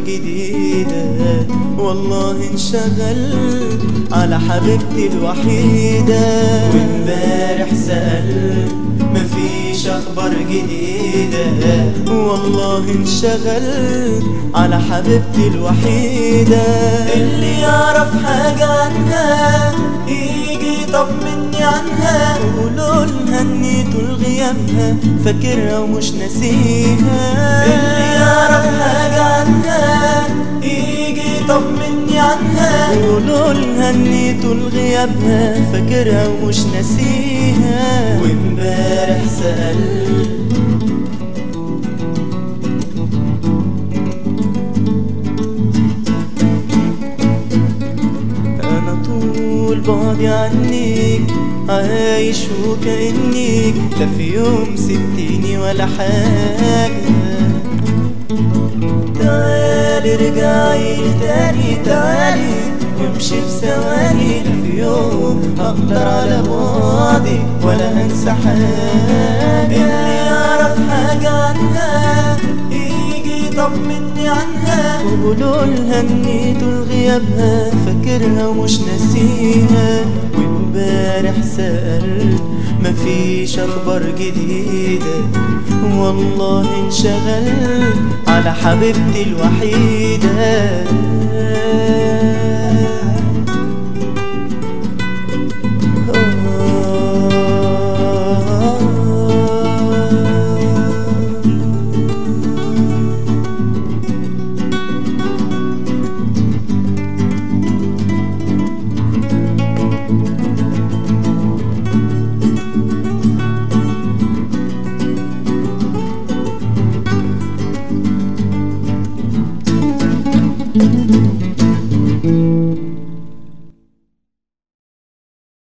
جديدة والله انشغل على حبيبتي الوحيدة وامبارح سألت مفيش اخبار جديدة والله انشغل على حبيبتي الوحيدة اللي يعرف حاجة عنها يجي يطمني عنها قولوا لها اني طول غيابها فاكرها ومش ناسيها اللي يعرف حاجة عنها يجي يطمني عنها قولوا لها اني طول غيابها فاكرها ومش ناسيها وامبارح سألت انا طول بعدي عنك عايش وكأنك لا في يوم سبتيني ولا حاجة تعالي رجعي تاني تعالي وامشي في ثواني لا في يوم اقدر على بعدي ولا انسى حاجة اللي يعرف حاجة عنها يجي يطمني عنها وقولوا لها اني طول غيابها فاكرها ومش ناسيها وامبارح سألت مفيش اخبار جديدة والله انشغلت على حبيبتي الوحيدة